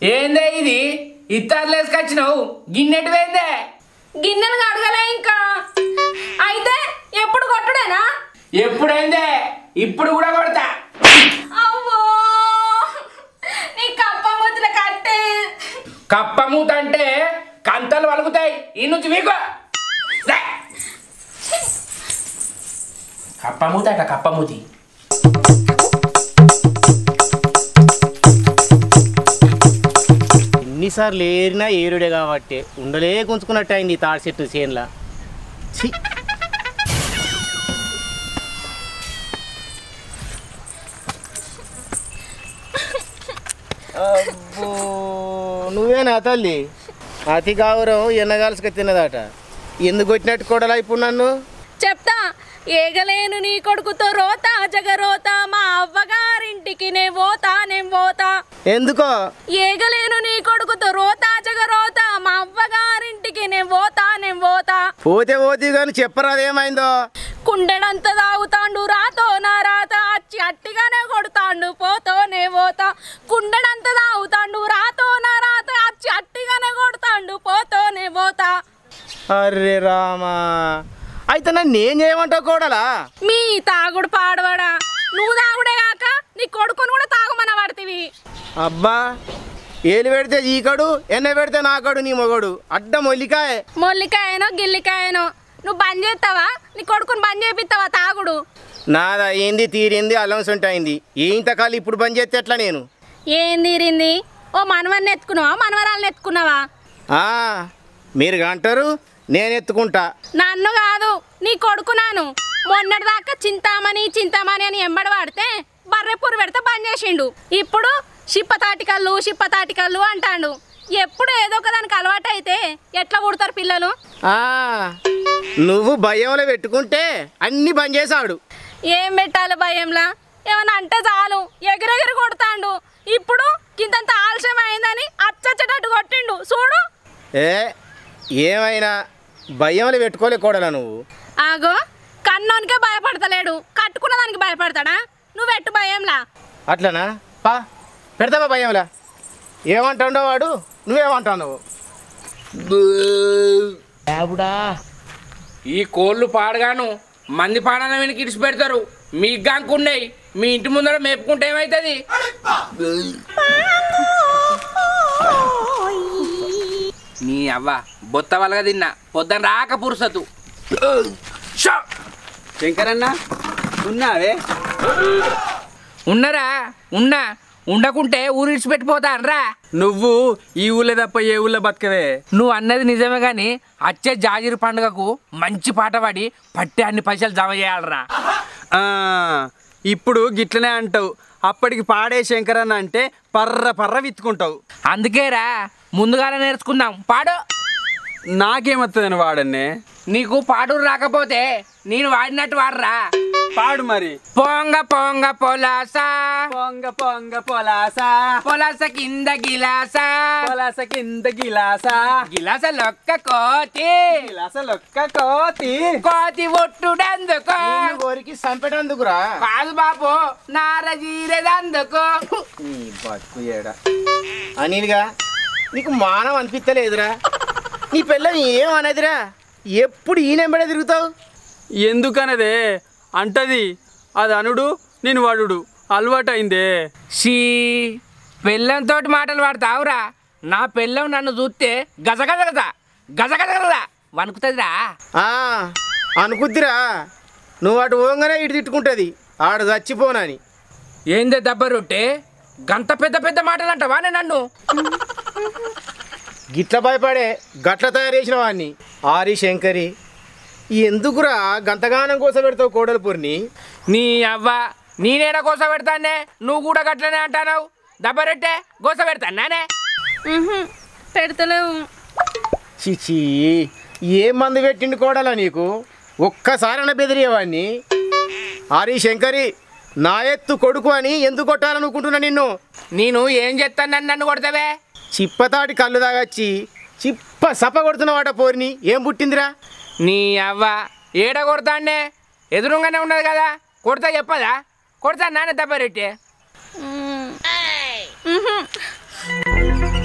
ఏందే ఇది ఇత్తారులు వేసుకొచ్చినావు గిన్నెటి పోయిందే గిన్నెలు కడగలే ఇంకా అయితే ఎప్పుడు కొట్టుడేనా ఎప్పుడైందే ఇప్పుడు కూడా కొడతా అవ్వో నీ కప్ప ముద్దుల కట్టే కప్ప మూత అంటే కంతలు వలుగుతాయి ఈ నుంచి వీకో రే. కప్ప మూత అట కప్ప మూతి ఎన్నిసార్లు ఏరినా ఏరుడే కాబట్టి ఉండలే గుంచుకున్నట్టు అయింది ఈ తాడి చెట్టు చేనులా ఛీ అబ్బో నువ్వేనా తల్లి అతి గౌరవం ఎన్నగాల్సుక తిన్నదట ఎందుకు వచ్చినట్టు కూడా ఇప్పుడు నన్ను చెప్తా ఏగలేను నీ కొడుకుతో రోతా జగరోతా మా అవ్వగారింటికి నే పోతా నేను పోతా ఎందుకో ఏగలేను నీ కొడుకుతో రోతా జగరోతా మా అవ్వగారింటికి నేను పోతా నేను పోతా పోతే పోతే కానీ చెప్పరాదేమైందో కుండెడంత తాగుతాండు రాతో నా రాత అచ్చి అట్టిగానే కొడుతాండు పోతోనే పోతా కుండెడంత తాగుతాండు రాతో నా రాత అచ్చి అట్టిగానే కొడుతాండు పోతోనే పోతా అరే రామా అయితే నన్ను ఏం చేయమంటావు కోడలా మీ తాగుడు పాడవాడా నువ్వు తాగుడే కాక నీ కొడుకుని కూడా తాగమన పడుతుంది అబ్బా ఏలు పెడితే ఈకడు ఎన్న పెడితే నాకడు నీ మొగడు అడ్డ మొల్లికాయ మొల్లికాయనో గిల్లికాయనో నువ్వు బంద్ చేస్తావా నీ కొడుకుని బంద్ చేపిస్తావా తాగుడు నాది అయింది తీరింది అల్లం అయింది ఇంతకాలం ఇప్పుడు బంద్ చేస్తే ఎట్లా నేను ఏం తీరింది ఓ మనవన్ని ఎత్తుకున్నావా మనవరాలను ఎత్తుకున్నావా ఆ, మీరు అంటారు నేను ఎత్తుకుంటా నన్ను కాదు నీ కొడుకు నాను మొన్నటి దాకా చింతామణి చింతామణి అని ఎంబడి వాడితే బర్రెపూరు పెడితే బంద్ చేసిండు ఇప్పుడు షిప్పతాటికల్లు షిప్పతాటికల్లు అంటాడు ఎప్పుడు ఏదో ఒక దానికి అలవాటు అయితే ఎట్లా పుడతారు పిల్లలు ఆ, నువ్వు భయంలో పెట్టుకుంటే అన్ని బంద్ చేశాడు ఏం పెట్టాలి భయంలా ఏమన్నా అంటే చాలు ఎగిరెగిరి కొడతాండు ఇప్పుడు కింతంత ఆలస్యం అయిందని అచ్చచ్చటట్టు కొట్టిండు చూడు ఏ ఏమైనా భయంలో పెట్టుకోలే కోడలా నువ్వు ఆగో కన్నోనికే భయపడతలేడు కట్టుకున్న దానికి భయపడతాడా నువ్వెట్టు భయంలా అట్లనా పా పెడతావా భయంలా ఏమంటాడో వాడు నువ్వేమంటావు ఈ కోళ్ళు పాడగాను మంది పాడన వెనక్కి ఇడిచి పెడతారు మీకు గానుకున్నాయి మీ ఇంటి ముందర మేపుకుంటే ఏమవుతుంది నీ అవ్వ బొత్త వలగ తిన్నా పొద్దున రాక పురుసతు షో! శంకరన్న ఉన్నావే ఉన్నరా ఉన్నా ఉండకుంటే ఊరు ఇడిచిపెట్టిపోతాను రా నువ్వు ఈ ఊళ్ళో తప్ప ఏ ఊళ్ళో బతకవే నువ్వు అన్నది నిజమే గాని వచ్చే జాజిరి పండుగకు మంచి పాట పాడి పట్టే అన్ని పైసలు జమ చేయాలరా ఆ, ఇప్పుడు గిట్లనే అంటావు అప్పటికి పాడే శంకరన్న అంటే పర్ర పర్ర విత్తుకుంటావు అందుకేరా ముందుగానే నేర్చుకుందాం పాడు నాకేమత్తదని వాడన్నే నీకు పాడు రాకపోతే నేను వాడినట్టు వాడరా పాడు మరి పొంగ పొంగ పొలాస పొంగ పొంగ పొలాస పొలాస కింద గిలాస పొలాస కింద గిలాస గిలాస లొక్క కోతి గిలాస లొక్క కోతి కోతి ఒట్టుడందుకో కోరికి చంపేటందుకురా కాదు బాబు నార జీరేదందుకో నీ బతుకు ఏడ అనిల్గా నీకు మానం అనిపిస్తలేదురా నీ పిల్లని ఏమన్నదిరా ఎప్పుడు ఈయనెంబడే తిరుగుతావు ఎందుకనదే అంటది అది అనుడు నేను వాడుడు అలవాటైందే షీ పెళ్ళంతో మాటలు వాడతావురా నా పెళ్ళం నన్ను చూస్తే గజగజ గజ గజగజ గజ వణుకుతుందిరా ఆ, అనుకుద్దిరా నువ్వు అటు పోగానే ఇటు తిట్టుకుంటుంది ఆడు చచ్చిపోనని ఏందే దెబ్బ రొట్టె గంత పెద్ద పెద్ద మాటలు అంటావా నేను నన్ను గిట్ల భయపడే గట్ల తయారు చేసిన వాడిని ఆరి శంకరి ఎందుకురా గంతగానం కోసం పెడతావు కోడలు పూర్ని నీ అవ్వ నేనేడా గోస పెడతానే నువ్వు కూడా గట్లనే అంటావు దెబ్బ రొట్టె గోస పెడతానే ఉహుం, పెడతలేవు చిచి ఏ మందు పెట్టిండు కోడలా నీకు ఒక్కసారైనా బెదిరేవాడిని ఆరి శంకరి నా ఎత్తు కొడుకు అని ఎందుకు కొట్టాలనుకుంటున్నా నిన్ను నేను ఏం చేస్తాను నన్ను నన్ను కొడతావే చిప్పతాటి కళ్ళు తాగచ్చి చిప్ప సప కొడుతున్నవాట పోరిని ఏం పుట్టిందిరా నీ అవ్వ ఏడ కొడతానే ఎదురుగానే ఉన్నది కదా కొడతా చెప్పదా కొడతా నాన్న దెబ్బ రొట్టె ఉమ్. ఉహుం.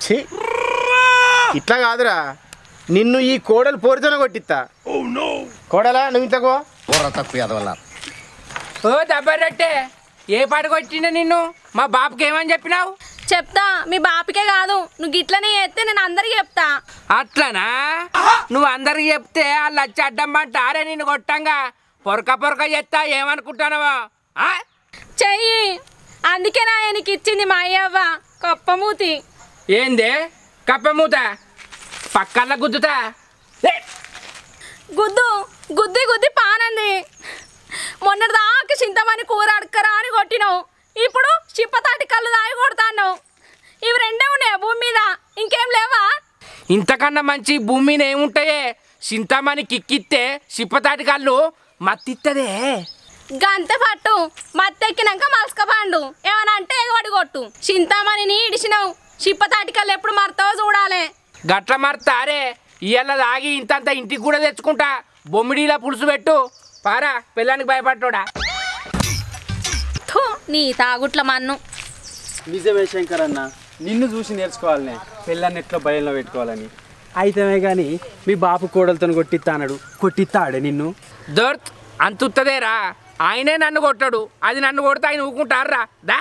ఛీ ఇట్లా కాదురా నిన్ను ఈ కోడలు పోరితోనే కొట్టిస్తా కోడలా నువ్వు ఇంతకో బుర్ర తక్కువ ఎదవల్ల ఓ దబ్బరట్టే ఏ పాట కొట్టిండే నిన్ను మా బాపుకి ఏమని చెప్పినావు చెప్తా మీ బాపికే కాదు నువ్వు గిట్లనే చేస్తే నేను అందరికి చెప్తా అట్లనా నువ్వు అందరికి చెప్తే వాళ్ళు వచ్చి అడ్డం అంటారే నిన్ను కొట్టంగా పొరక పొరక చేస్తా ఏమనుకుంటానవా ఆ? చెయ్యి అందుకే నా ఆయనకి ఇచ్చింది మా అయ్యవ్వ కప్పమూతి ఏంది కప్పమూత పక్కల్ల గుద్దుతా లే. గుద్దు గుద్ది గుద్ది పానంది మొన్నటి దాకా చింతమని కూర అడకరా అని కొట్టినావు ఇప్పుడు చిప్పతాటి కళ్ళు దాగి కొడతాను ఇవి రెండే ఉన్నాయి భూమి మీద ఇంకేం లేవా ఇంతకన్నా మంచి భూమి మీద ఏముంటాయే చింతమని కిక్కిస్తే సిప్పతాటి కళ్ళు మత్తిత్తదే గంతె పట్టు మత్తెక్కినాక మలసకపండు ఏమన్నా అంటే ఎగబడి కొట్టు చింతామణిని ఇడిచినావు చిప్పతాటి కళ్ళు ఎప్పుడు మరతావో చూడాలి గట్ల మర్తారే ఇయ్యాల దాగి ఇంతంత ఇంటికి కూడా తెచ్చుకుంటా బొమ్మిడిలా పులుసు పెట్టు పారా పిల్లానికి భయపడ్డా థు, నీ తాగుట్ల మన్ను నిజమే శంకర్ అన్న నిన్ను చూసి నేర్చుకోవాలనే పిల్లని ఎట్లా భయంలో పెట్టుకోవాలని అయితేనే కానీ మీ బాపు కోడలతో కొట్టిస్తానడు కొట్టిస్తాడే నిన్ను దొర్త్ అంతుత్తదేరా ఆయనే నన్ను కొట్టాడు అది నన్ను కొడితే ఆయన ఊకుంటారా దా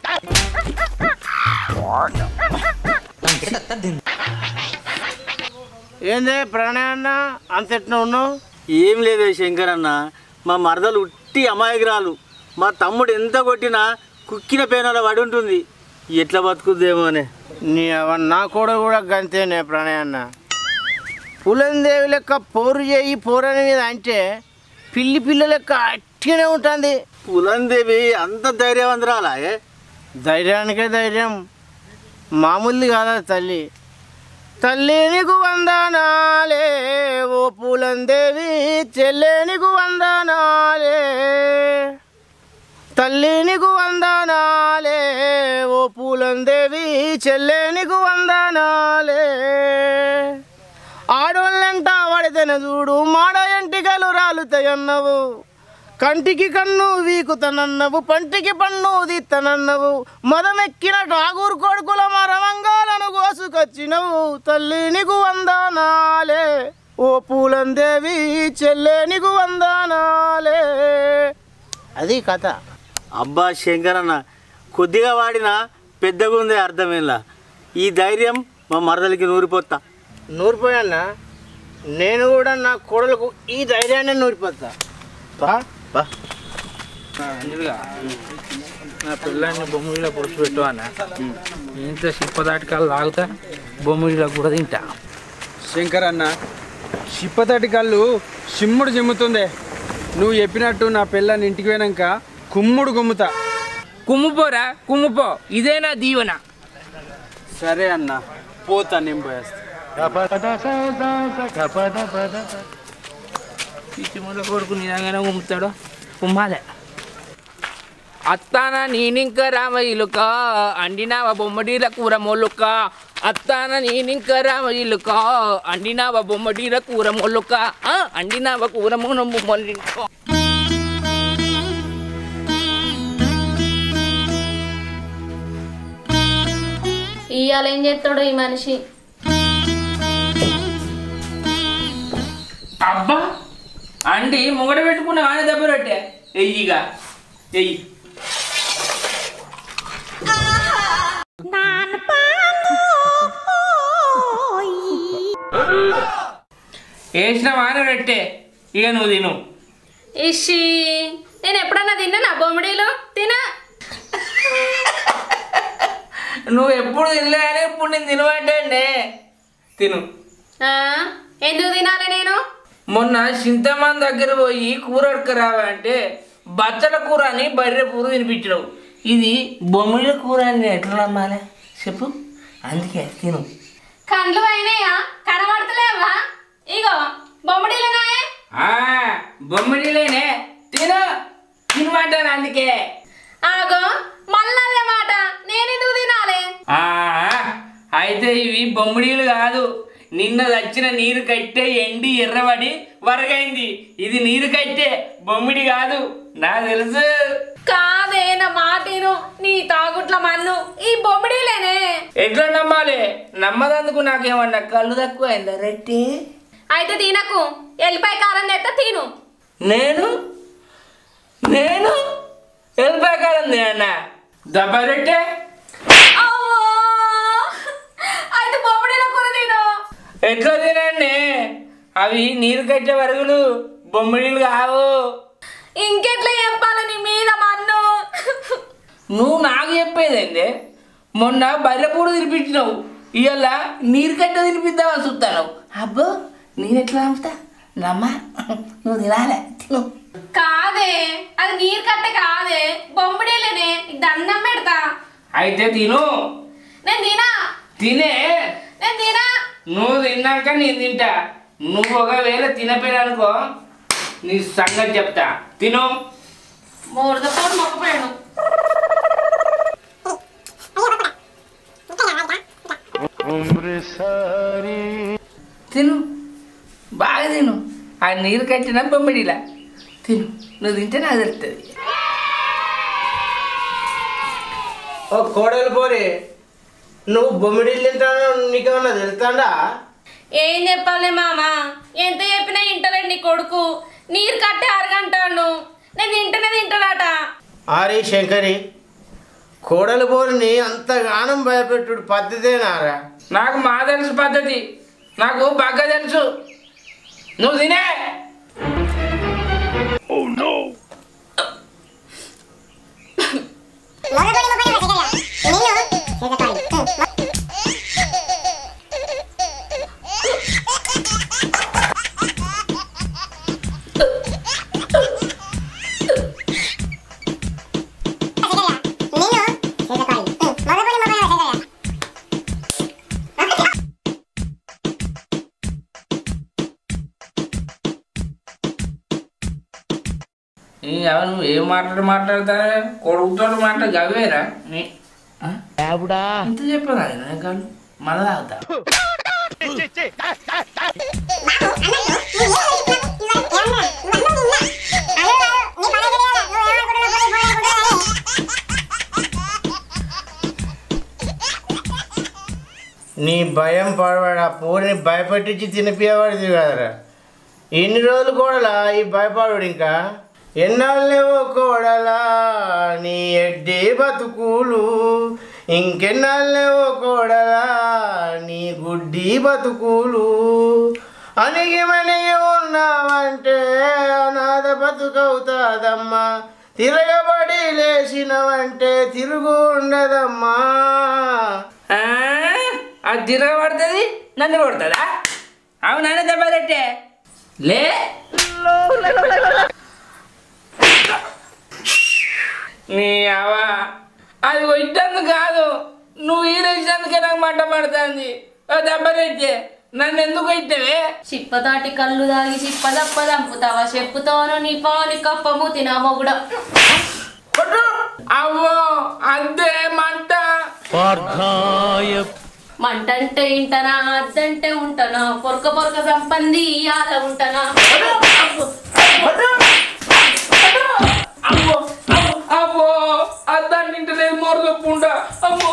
ఏందే ప్రణయ్ అన్న అంత ఎట్లా ఉన్నావు ఏం లేదే శంకర్ అన్న మా మరదలు ఉట్టి అమాయకురాలు మా తమ్ముడు ఎంత కొట్టినా కుక్కిన పేనలో పడి ఉంటుంది ఎట్లా బతుకుద్దేమో అని నీ అవ- నా కూడా కూడా గంతేనే ప్రణయ్ అన్న పులందేవి లెక్క పోరు చేయి పోరని మీద అంటే పిల్లి పిల్ల లెక్క అట్టిగానే ఉంటుంది పులందేవి అంత ధైర్యవంతురాలా ఏ? ధైర్యానికే ధైర్యం మామూలుది కాదా తల్లి తల్లి నీకు వందనాలే ఓ పూలందేవి చెల్లె నీకు వందనాలే తల్లి నీకు వందనాలే ఓ పూలందేవి చెల్లె నీకు వందనాలే ఆడోళ్ళంట పడితేనే చూడు మాడ ఎంటికలు రాలుతాయన్నవు కంటికి కన్ను వీకుతనన్నవు పంటికి పన్ను తీత్తనన్నవు మదమెక్కిన ఠాగూర్ కొడుకుల మరవంగాలను కోసుకొచ్చినవు తల్లి నీకు వందనాలే ఓ పూలందేవి చెల్లె నీకు వందనాలే అది కథ అబ్బా శంకర్ అన్న కొద్దిగా వాడినా పెద్దగా ఉంది అర్థమేలా ఈ ధైర్యం మా మరదలికి నూరిపోతా నూరిపోయాన్నా నేను కూడా నా కోడలకు ఈ ధైర్యాన్ని నూరిపోతా బా బా నా పిల్లాన్ని బొమ్మిడిలో పులుసు పెట్టు అన్న ఇంత సిప్పదాటికాలు లాగుతా బొమ్మిడిలో కూడా తింటా శంకర్ అన్న చిప్పతటి కళ్ళు సిమ్ముడు చిమ్ముతుందే నువ్వు చెప్పినట్టు నా పిల్లని ఇంటికి పోయినాక కుమ్ముడు గుమ్ముతా కుమ్ముపోరా కుమ్ముపో ఇదే నా దీవెన సరే అన్న పోతా నేను పోయేస్తా పిచ్చిముల కొడుకు నిజంగానే కుమ్ముతాడు కుమ్మాలే అత్తాన నేనింక రామయ్యలుక అండినావ బొమ్మడీల కూర మొల్లుక అత్తాన నేనింక రామయ్యలుక అండినావ బొమ్మడీల కూర మొల్లుక ఆ, అండినావ కూర మొనము మొల్లిక ఇవాళ ఏం చేస్తాడో ఈ మనిషి అబ్బా అండి ముంగడ పెట్టుకున్న ఆయన దెబ్బ రొట్టె ఎయ్యిగా ఎయ్యి వేసిన వాన రొట్టె ఇక నువ్వు తిను ఇషి నేను ఎప్పుడన్నా తిన్నా బొమ్మడీలు తినా నువ్వు ఎప్పుడు తినలే అని ఇప్పుడు నేను తినమంటే తిను ఆ, ఎందుకు తినాలి నేను మొన్న చింతమన్ దగ్గర పోయి కూర అడకరావా అంటే బచ్చల కూర అని బర్రె కూర తినిపించడం ఇది బొమ్మిడి కూర అని ఎట్లా నమ్మాలి చెప్పు అందుకే తిను కండ్లు అయినాయా కనబడతలేవా ఇగో బొమ్మడీలనాయే ఆ బొమ్మిడిలేనే తిను తినమంటాను అందుకే ఆగో మళ్ళీ అదే మాట నేను ఎందుకు తినాలి ఆ అయితే ఇవి బొమ్మిడీలు కాదు నిన్న వచ్చిన నీరు కట్టే ఎండి ఎర్రబడి వరగైంది ఇది నీరు కట్టే బొమ్మిడి కాదు నాకు తెలుసు కాదే నా మాటిను నీ తాగుట్ల మన్ను ఈ బొమ్మిడిలేనే ఎట్లా నమ్మాలి నమ్మదందుకు నాకేమన్నా కళ్ళు తక్కువ అయిందా రెట్టి అయితే తినకు ఎల్లిపాయ కారం తెస్తే తిను నేను నేను వెళ్ళిపోయాను అన్న దెబ్బ రెట్టే అవ్వా! అయితే బొమ్మిడిల కూర తిను ఎట్లా తినండి అవి నీరు కట్టే వరుగులు బొమ్మిడిలు కావు ఇంకెట్లా చెప్పాలి నీ మీద మన్ను నువ్వు నాకు చెప్పేదేంది మొన్న బర్రెపూడు తినిపించినావు ఇవాళ నీరు కట్ట తినిపిద్దామని చూస్తాను అబ్బో నేను ఎట్లా నమ్ముతా నమ్మా నువ్వు తినాలే తిను కాదే అది నీరు కట్ట కాదే బొమ్మిడిలేనే దండం పెడతా అయితే తిను నేను తినా తినే నేను తినా నువ్వు తిన్నాక నేను తింటా నువ్వు ఒకవేళ తినపోయిననుకో నీ సంగతి చెప్తా తిను మూడుతో మొక్కపోయాడు తిను బాగా తిను ఆ నీరు కట్టిన బొమ్మిడిలా తిను నువ్వు తింటే నాకు తెలుస్తుంది ఓ కోడలు పోరే నువ్వు బొమ్మిడిల్లు తింటాను నీకేమన్నా తెలుస్తాడా ఏం చెప్పాలి మామ ఎంత చెప్పినా ఇంటలేడు నీ కొడుకు నీరు కట్టే అరగంటాను నేను తింటనే తింటాడట ఆరే శంకరి కోడలు పోరిని అంత గానం భయపెట్టుడు పద్ధతేనారా నాకు మా తెలుసు పద్ధతి నాకు బాగా తెలుసు నువ్వు తినే ఈ ఎవరు నువ్వు ఏం మాట్లాడి మాట్లాడతారా కొడుకుతో మాట గవేరా నీ ఆ? ఇంత చెప్పదా కాదు మళ్ళా తాగుతా నీ భయం పడవాడు ఆ పూరిని భయపెట్టించి తినిపించేవాడిది కదరా ఎన్ని రోజులు కోడలా ఈ భయపడు ఇంకా ఎన్నాళ్ళేవో కోడలా నీ ఎడ్డి బతుకులు ఇంకెన్నాళ్ళేవో కోడలా నీ గుడ్డి బతుకులు అణిగి మణిగి ఉన్నావంటే అనాథ బతుకవుతాదమ్మా తిరగబడి లేచినవంటే తిరుగు ఉండదమ్మా ఆ? అది తిరగబడుతుంది నన్ను కొడుతుందా అవునా దెబ్బతట్టే లే నీ అవ అది కొట్టేందుకు కాదు నువ్వు ఈడేసినందుకే నాకు మంట పడుతుంది దెబ్బతట్టే నన్ను ఎందుకు కొట్టావే చిప్పతాటి కళ్ళు దాగి చిప్పదప్ప దంపుతావా చెప్పుతోను నీ పాని కప్పము తినా మొగుడ కొట్టు అవ్వో అంతే మంట మంటంటే ఇంటనా అద్దంటే ఉంటనా పొరక పొరక సంపంది ఇయాల ఉంటనా అమ్మో అమ్మో అద్దాన్ని తింటలేదు మొరగప్పుండ అమ్మో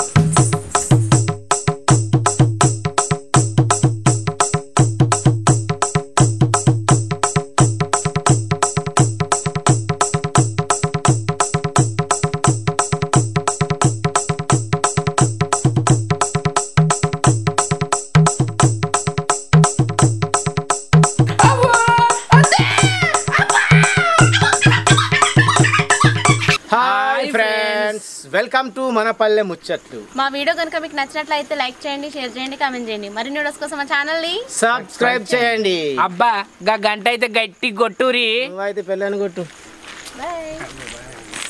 హాయ్ ఫ్రెండ్స్ వెల్కమ్ టు మన పల్లె ముచ్చట్లు మా వీడియో కనుక మీకు నచ్చినట్లయితే లైక్ చేయండి షేర్ చేయండి కామెంట్ చేయండి మరిన్ని వీడియోస్ కోసం మా ఛానల్ని సబ్స్క్రైబ్ చేయండి అబ్బా గా గంట అయితే గట్టి కొట్టురి నువ్వైతే పెళ్ళని కొట్టు బాయ్